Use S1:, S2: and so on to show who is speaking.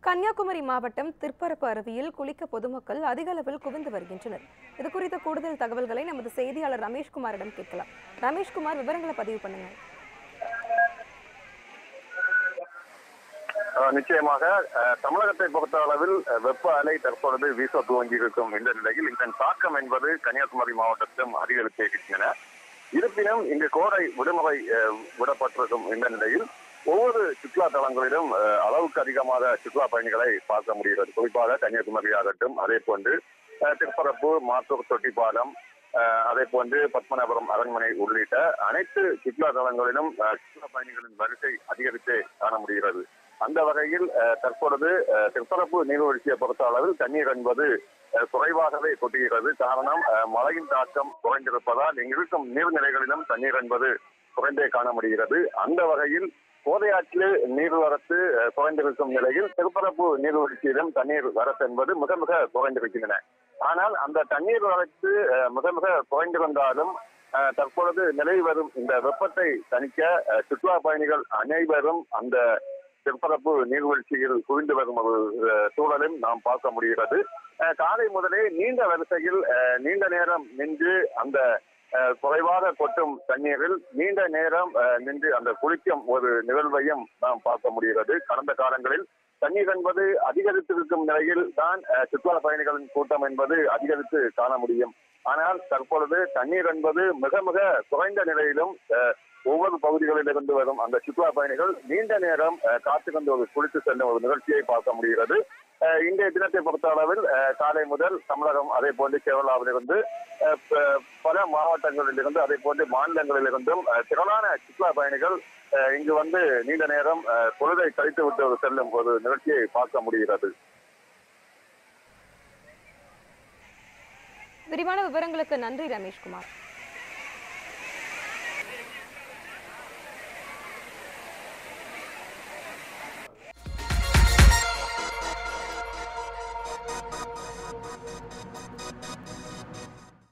S1: கன்னியாகுமரி மாவட்டம் திற்பரப்பு அருவியில் குளிக்க பொதுமக்கள் அதிக அளவில் குவிந்து வருகின்றனர் இது குறித்த கூடுதல் தகவல்களை நமது செய்தியாளர் ரமேஷ்குமாரிடம் கேட்கலாம் ரமேஷ்குமார் விவரங்களை பதிவு பண்ணுங்க
S2: அஹ் நிச்சயமாக அஹ் தமிழகத்தை பொறுத்த அளவில் அஹ் வெப்ப அலை தற்பொழுது வீச துவங்கி இருக்கும் இந்த நிலையில் இதன் தாக்கம் என்பது கன்னியாகுமரி மாவட்டத்திலும் அதிகரித்து இருக்கின்றன இருப்பினும் இங்கு கோடை விடுமுறை அஹ், விடப்பட்டிருக்கும் இந்த நிலையில் ஒவ்வொரு சுற்றுலா தலங்களிலும் அஹ், அளவுக்கு அதிகமாக சுற்றுலா பயணிகளை பார்க்க முடிகிறது குறிப்பாக கன்னியாகுமரி ஆகட்டும் அதே போன்று அஹ், திருப்பரப்பு மாத்தூர் தொட்டிப்பாலம் அஹ், அதே போன்று பத்மநாபுரம் அரண்மனை உள்ளிட்ட அனைத்து சுற்றுலா தலங்களிலும் அஹ், சுற்றுலா பயணிகளின் வரிசை அதிகரித்து காண முடிகிறது அந்த வகையில் அஹ், தற்பொழுது அஹ், திருப்பரப்பு நீர்வீழ்ச்சியை பொறுத்த அளவில் தண்ணீர் என்பது அஹ், குறைவாகவே கொட்டுகிறது காரணம் அஹ், மழையின் தாக்கம் குறைந்திருப்பதால் இங்கிருக்கும் நீர்நிலைகளிலும் தண்ணீர் என்பது குறைந்தே காண முடிகிறது அந்த வகையில் கோதையாற்றில் நீர்வரத்து அஹ், குறைந்திருக்கும் நிலையில் திருப்பரப்பு நீர்வீழ்ச்சியிலும் தண்ணீர் வரத்து என்பது மிக மிக குறைந்திருக்கின்றன ஆனால் அந்த தண்ணீர் வரத்து அஹ், மிக மிக குறைந்திருந்தாலும் அஹ், தற்பொழுது நிலவி வரும் இந்த வெப்பத்தை தணிக்க அஹ், சுற்றுலா பயணிகள் அனைவரும் அந்த திருப்பரப்பு நீர்வீழ்ச்சியில் குவிந்து வரும் ஒரு அஹ், சூழலும் நாம் பார்க்க முடிகிறது அஹ், காலை முதலே நீண்ட வரிசையில் அஹ், நீண்ட நேரம் நின்று அந்த அஹ், குறைவாக கொட்டும் தண்ணீரில் நீண்ட நேரம் அஹ், நின்று அந்த குளிக்கும் ஒரு நிகழ்வையும் நாம் பார்க்க முடிகிறது கடந்த காலங்களில் தண்ணீர் என்பது அதிகரித்திருக்கும் நிலையில் தான் அஹ், சுற்றுலா பயணிகளின் கூட்டம் என்பது அதிகரித்து காண முடியும் ஆனால் தற்பொழுது தண்ணீர் என்பது மிக மிக குறைந்த நிலையிலும் அஹ், ஒவ்வொரு பகுதிகளிலிருந்து வரும் அந்த சுற்றுலா பயணிகள் நீண்ட நேரம் அஹ், காத்துக்கொண்டு ஒரு குளித்து செல்லும் ஒரு நிகழ்ச்சியை பார்க்க முடிகிறது அஹ், இன்றைய தினத்தை பொறுத்த அளவில் அஹ், காலை முதல் தமிழகம் அதே போன்று கேரளாவிலிருந்து அஹ், ப- பல மாவட்டங்களிலிருந்து அதே போன்று மாநிலங்களிலிருந்தும் அஹ், திரளான சுற்றுலா பயணிகள் அஹ், இங்கு வந்து நீண்ட நேரம் அஹ், பொழுதை கழித்து விட்டு செல்லும் ஒரு நிகழ்ச்சியை பார்க்க முடிகிறது
S1: விரிவான விவரங்களுக்கு நன்றி ரமேஷ்குமார்